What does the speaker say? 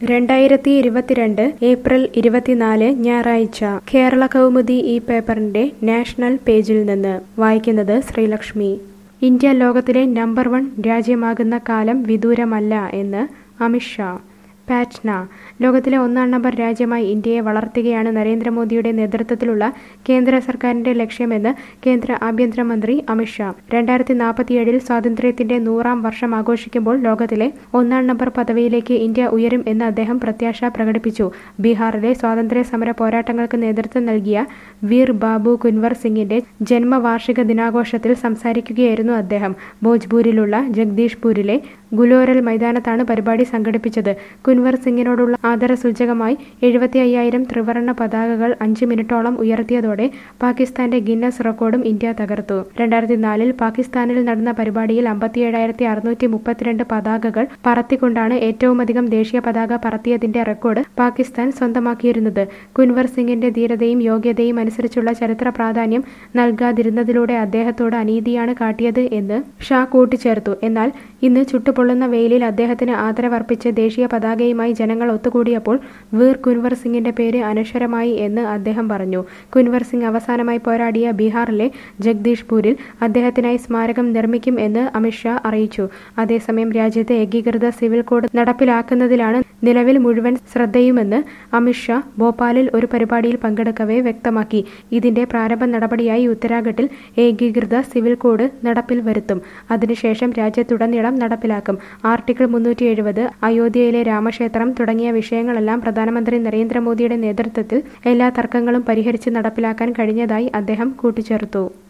രണ്ടായിരത്തി ഇരുപത്തിരണ്ട് ഏപ്രിൽ ഇരുപത്തിനാല് ഞായറാഴ്ച കേരള കൗമുദി ഈ പേപ്പറിന്റെ നാഷണൽ പേജിൽ നിന്ന് വായിക്കുന്നത് ശ്രീലക്ഷ്മി ഇന്ത്യ ലോകത്തിലെ നമ്പർ വൺ രാജ്യമാകുന്ന കാലം വിദൂരമല്ല എന്ന് അമിത്ഷാ പാറ്റ്ന ലോകത്തിലെ ഒന്നാം നമ്പർ രാജ്യമായി ഇന്ത്യയെ വളർത്തുകയാണ് നരേന്ദ്രമോദിയുടെ നേതൃത്വത്തിലുള്ള കേന്ദ്ര സർക്കാരിന്റെ ലക്ഷ്യമെന്ന് കേന്ദ്ര ആഭ്യന്തരമന്ത്രി അമിത്ഷാ രണ്ടായിരത്തി നാൽപ്പത്തിയേഴിൽ സ്വാതന്ത്ര്യത്തിന്റെ നൂറാം വർഷം ആഘോഷിക്കുമ്പോൾ ലോകത്തിലെ ഒന്നാം നമ്പർ പദവിയിലേക്ക് ഇന്ത്യ ഉയരും എന്ന് അദ്ദേഹം പ്രത്യാശ പ്രകടിപ്പിച്ചു ബീഹാറിലെ സ്വാതന്ത്ര്യ സമര പോരാട്ടങ്ങൾക്ക് നേതൃത്വം നൽകിയ വീർ ബാബു കുൻവർ സിംഗിന്റെ ജന്മവാർഷിക ദിനാഘോഷത്തിൽ സംസാരിക്കുകയായിരുന്നു അദ്ദേഹം ഭോജ്പൂരിലുള്ള ജഗദീഷ്പൂരിലെ ഗുലോരൽ മൈതാനത്താണ് പരിപാടി സംഘടിപ്പിച്ചത് കുൻവർ സിംഗിനോടുള്ള ആദരസൂചകമായി എഴുപത്തി അയ്യായിരം ത്രിവർണ്ണ പതാകകൾ അഞ്ച് മിനിറ്റോളം ഉയർത്തിയതോടെ പാകിസ്ഥാന്റെ ഗിന്നസ് റെക്കോർഡും ഇന്ത്യ തകർത്തു രണ്ടായിരത്തി നാലിൽ പാകിസ്ഥാനിൽ നടന്ന പരിപാടിയിൽ അമ്പത്തിയേഴായിരത്തി അറുന്നൂറ്റി മുപ്പത്തിരണ്ട് പതാകകൾ പറത്തിക്കൊണ്ടാണ് ഏറ്റവുമധികം ദേശീയ പതാക പറത്തിയതിന്റെ റെക്കോർഡ് പാകിസ്ഥാൻ സ്വന്തമാക്കിയിരുന്നത് കുൻവർ സിംഗിന്റെ ധീരതയും യോഗ്യതയും അനുസരിച്ചുള്ള ചരിത്ര പ്രാധാന്യം നൽകാതിരുന്നതിലൂടെ അദ്ദേഹത്തോട് അനീതിയാണ് കാട്ടിയത് എന്ന് ഷാ കൂട്ടിച്ചേർത്തു എന്നാൽ ഇന്ന് ചുട്ടുപൊള്ളുന്ന വെയിലിൽ അദ്ദേഹത്തിന് ആദരവർപ്പിച്ച് ദേശീയ പതാകയുമായി ജനങ്ങൾ ഒത്തുകൂടിയപ്പോൾ വീർ കുൻവർ സിംഗിന്റെ പേര് അനശ്വരമായി എന്ന് അദ്ദേഹം പറഞ്ഞു കുൻവർ സിംഗ് അവസാനമായി പോരാടിയ ബീഹാറിലെ ജഗദീഷ്പൂരിൽ അദ്ദേഹത്തിനായി സ്മാരകം നിർമ്മിക്കും എന്ന് അമിത്ഷാ അറിയിച്ചു അതേസമയം രാജ്യത്തെ ഏകീകൃത സിവിൽ കോഡ് നടപ്പിലാക്കുന്നതിലാണ് നിലവിൽ മുഴുവൻ ശ്രദ്ധയുമെന്ന് അമിത്ഷാ ഭോപ്പാലിൽ ഒരു പരിപാടിയിൽ പങ്കെടുക്കവേ വ്യക്തമാക്കി ഇതിന്റെ പ്രാരംഭ നടപടിയായി ഉത്തരാഖണ്ഡിൽ ഏകീകൃത സിവിൽ കോഡ് നടപ്പിൽ വരുത്തും അതിനുശേഷം രാജ്യത്തുടനീളം നടപ്പിലാക്കും ആർട്ടിക്കിൾ മുന്നൂറ്റി എഴുപത് അയോധ്യയിലെ രാമക്ഷേത്രം തുടങ്ങിയ വിഷയങ്ങളെല്ലാം പ്രധാനമന്ത്രി നരേന്ദ്രമോദിയുടെ നേതൃത്വത്തിൽ എല്ലാ തർക്കങ്ങളും പരിഹരിച്ച് നടപ്പിലാക്കാൻ കഴിഞ്ഞതായി അദ്ദേഹം കൂട്ടിച്ചേർത്തു